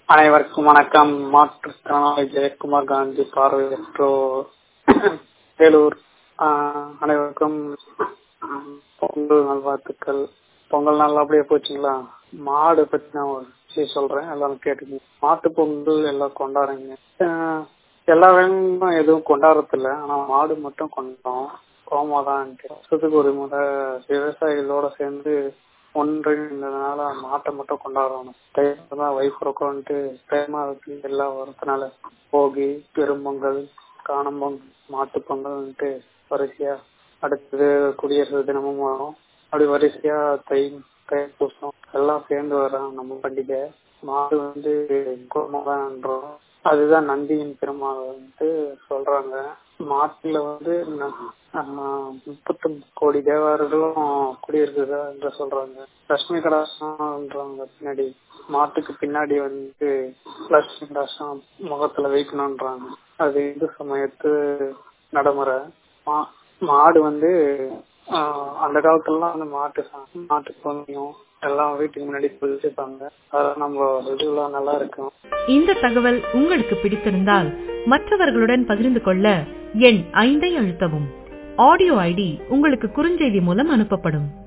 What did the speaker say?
அனைவருக்கும் வணக்கம் மாற்றுத்திறனாளி ஜெயக்குமார் காந்தி பார்வையற்றோர் வேலூர் ஆஹ் அனைவருக்கும் பொங்கல் நல்வாழ்த்துக்கள் பொங்கல் நாள் அப்படியே போச்சுங்களா மாடு பத்தி நான் ஒரு விஷயம் சொல்றேன் எல்லாரும் கேட்டுக்கங்க மாட்டு பொங்கல் எல்லாம் கொண்டாடுங்க ஆஹ் எல்லா வேலையும் எதுவும் கொண்டாடுறது இல்ல ஆனா மாடு மட்டும் கொண்டாடும் கோமாதான் வருஷத்துக்கு ஒரு முறை விவசாயிகளோட சேர்ந்து ஒன்றிணைந்ததுனால மாட்டை மட்டும் கொண்டாடணும் டைம் தான் வயசு இருக்கோன்ட்டு டைமா இருக்கு எல்லாம் வரதுனால போகி பெரும்பொங்கல் காணும் பொங்கல் மாட்டு பொங்கல்ன்ட்டு வரிசையா அடுத்தது குடியரசு தினமும் வரும் அப்படி வரிசையா தை தைப்பூசம் எல்லாம் சேர்ந்து வரோம் நம்ம பண்டிகை மாடு வந்து கோமாதான்றோம் அதுதான் நந்தியின் பெருமாள் வந்து சொல்றாங்க மாட்டுல வந்து முப்பத்தி கோடி தேவாரர்களும் குடியிருக்குதா என்று சொல்றாங்க லட்சுமி கடாசம்ன்றாங்க பின்னாடி மாட்டுக்கு பின்னாடி வந்து லட்சுமி கடாசம் முகத்துல வைக்கணும்ன்றாங்க அது இந்து சமயத்து நடைமுறை மாடு வந்து அந்த காலத்துலலாம் வந்து மாட்டு மாட்டு பொண்ணையும் எல்லாம் வீட்டுக்கு முன்னாடி குளிச்சுப்பாங்க அதெல்லாம் நம்ம இதுல நல்லா இருக்கும் இந்த தகவல் உங்களுக்கு பிடித்திருந்தால் மற்றவர்களுடன் பகிர்ந்து கொள்ள எண் ஐந்தை அழுத்தவும் ஆடியோ ஐடி உங்களுக்கு குறுஞ்செய்தி மூலம் அனுப்பப்படும்